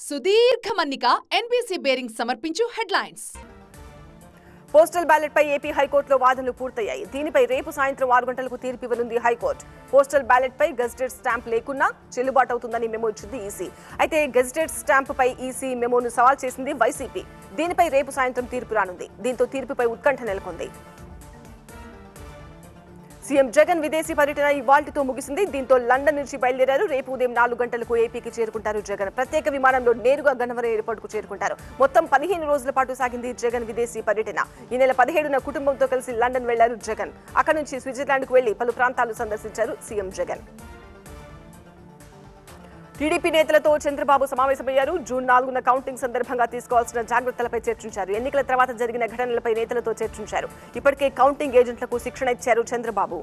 సుదీర్ఘ మన్నిక NBC bearing సమర్పించు హెడ్లైన్స్ పోస్టల్ బ్యాలెట్ పై ఏపీ హైకోర్టులో వాదనలు పూర్తయ్యాయి దీనిపై రేపు సాయంత్రం ఆరు గంటలకు తీర్పు ఇవ్వనుంది హైకోర్టు పోస్టల్ బ్యాలెట్ పై గెజిటెడ్ స్టాంప్ లేకున్నా చెల్లుబాటు అవుతుందని మెమో ఇచ్చింది ఈసీ అయితే గెజిటెడ్ స్టాంప్ పై ఈసీ మెమోను సవాల్ చేసింది వైసీపీ దీనిపై రేపు సాయంత్రం తీర్పు రానుంది దీంతో తీర్పుపై ఉత్కంఠ నెలకొంది సీఎం జగన్ విదేశీ పర్యటన ఇవాల్టితో ముగిసింది దీంతో లండన్ నుంచి బయలుదేరారు రేపు ఉదయం నాలుగు గంటలకు ఏపీకి చేరుకుంటారు జగన్ ప్రత్యేక విమానంలో నేరుగా గన్నవరం ఎయిర్పోర్ట్ కు చేరుకుంటారు మొత్తం పదిహేను రోజుల పాటు సాగింది జగన్ విదేశీ పర్యటన ఈ నెల పదిహేడున కుటుంబంతో కలిసి లండన్ వెళ్లారు జగన్ అక్కడి నుంచి స్విట్జర్లాండ్ కు వెళ్లి పలు ప్రాంతాలు సందర్శించారు సీఎం జగన్ టీడీపీ నేతలతో చంద్రబాబు సమావేశమయ్యారు జూన్ నాలుగున కౌంటింగ్ సందర్భంగా తీసుకోవాల్సిన జాగ్రత్తలపై చర్చించారు ఎన్నికల తర్వాత జరిగిన ఘటనలపై నేతలతో చర్చించారు ఇప్పటికే కౌంటింగ్ ఏజెంట్లకు శిక్షణ ఇచ్చారు చంద్రబాబు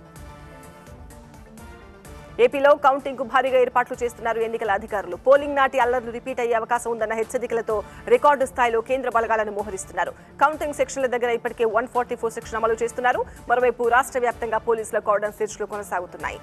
ఏపీలో కౌంటింగ్ కు భారీగా ఏర్పాట్లు చేస్తున్నారు ఎన్నికల అధికారులు పోలింగ్ నాటి అల్లర్లు రిపీట్ అయ్యే అవకాశం ఉందన్న హెచ్చరికలతో రికార్డు స్థాయిలో కేంద్ర బలగాలను మోహరిస్తున్నారు కౌంటింగ్ సెక్షన్ల దగ్గర ఇప్పటికే వన్ ఫార్టీ ఫోర్ సెక్షన్ అమలు చేస్తున్నారు మరోవైపు రాష్ట్ర వ్యాప్తంగా పోలీసుల కార్డన్ సెర్చ్లు కొనసాగుతున్నాయి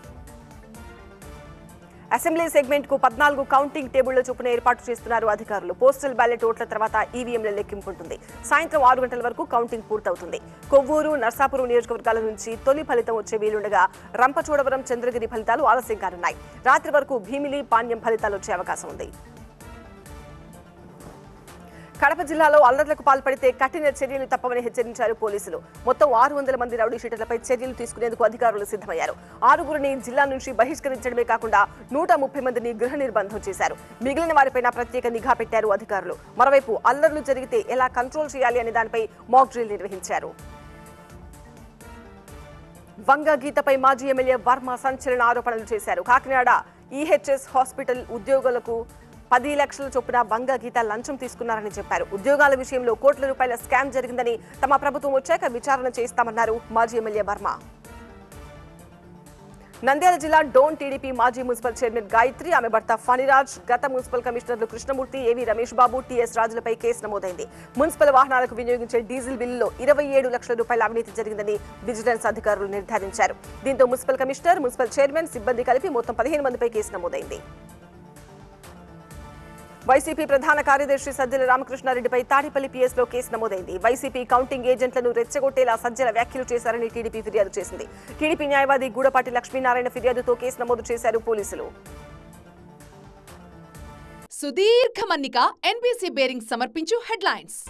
అసెంబ్లీ సెగ్మెంట్ కు పద్నాలుగు కౌంటింగ్ టేబుళ్ల చొప్పున ఏర్పాటు చేస్తున్నారు అధికారులు పోస్టల్ బ్యాలెట్ ఓట్ల తర్వాత ఈవీఎంల లెక్కింపు ఉంటుంది సాయంత్రం ఆరు గంటల వరకు కౌంటింగ్ పూర్తవుతుంది కొవ్వూరు నర్సాపురం నియోజకవర్గాల నుంచి తొలి ఫలితం వచ్చే వీలుండగా రంపచోడవరం చంద్రగిరి ఫలితాలు ఆలస్యం కానున్నాయి రాత్రి వరకు భీమిలి పాణ్యం ఫలితాలు వచ్చే అవకాశం ఉంది కడప జిల్లాలో అల్లర్లకు పాల్పడితే కఠిన చర్యలు తప్పవని హెచ్చరించారు పోలీసులు మొత్తం ఆరు వందల మంది రౌడీ షీటర్లపై చర్యలు తీసుకునేందుకు అధికారులు సిద్ధమయ్యారు ఆరుగురిని జిల్లా నుంచి బహిష్కరించడమే కాకుండా నూట ముప్పై మందిని గృహ నిర్బంధం చేశారు మిగిలిన వారిపైన ప్రత్యేక నిఘా పెట్టారు అధికారులు మరోవైపు అల్లర్లు జరిగితే ఎలా కంట్రోల్ చేయాలి అనే దానిపై మాక్ డ్రిల్ నిర్వహించారు వంగ గీతపై మాజీ ఎమ్మెల్యే వర్మ సంచలన ఆరోపణలు చేశారు కాకినాడ ఈహెచ్ఎస్ హాస్పిటల్ ఉద్యోగులకు పది లక్షల చొప్పున వంగ గీత లంచం తీసుకున్నారని చెప్పారు ఉద్యోగాల విషయంలో కోట్ల రూపాయల స్కామ్ జరిగిందని తమ ప్రభుత్వం వచ్చాక విచారణ చేస్తామన్నారు మాజీ ఎమ్మెల్యే వర్మ నంద్యాల జిల్లా డోన్ టీడీపీ మాజీ మున్సిపల్ చైర్మన్ గాయత్రి ఆమె భర్త ఫణిరాజ్ గత మున్సిపల్ కమిషనర్లు కృష్ణమూర్తి ఏవి రమేష్ బాబు టీఎస్ రాజులపై కేసు నమోదైంది మున్సిపల్ వాహనాలకు వినియోగించే డీజిల్ బిల్లులో ఇరవై ఏడు లక్షల రూపాయల అవినీతి జరిగిందని విజిలెన్స్ అధికారులు నిర్ధారించారు దీంతో మున్సిపల్ కమిషనర్ మున్సిపల్ చైర్మన్ సిబ్బంది కలిపి మొత్తం పదిహేను మందిపై కేసు నమోదైంది వైసీపీ ప్రధాన కార్యదర్శి సజ్జల రామకృష్ణారెడ్డిపై తాడిపల్లి పిఎస్ లో కేసు నమోదైంది వైసీపీ కౌంటింగ్ ఏజెంట్లను రెచ్చగొట్టేలా సజ్జల వ్యాఖ్యలు చేశారని టీడీపీ ఫిర్యాదు చేసింది టీడీపీ న్యాయవాది గూడపాటి లక్ష్మీనారాయణ ఫిర్యాదుతో కేసు నమోదు చేశారు పోలీసులు సుదీర్ఘ మన్నిక ఎన్బీసీ బేరింగ్ సమర్పించు హెడ్లైన్స్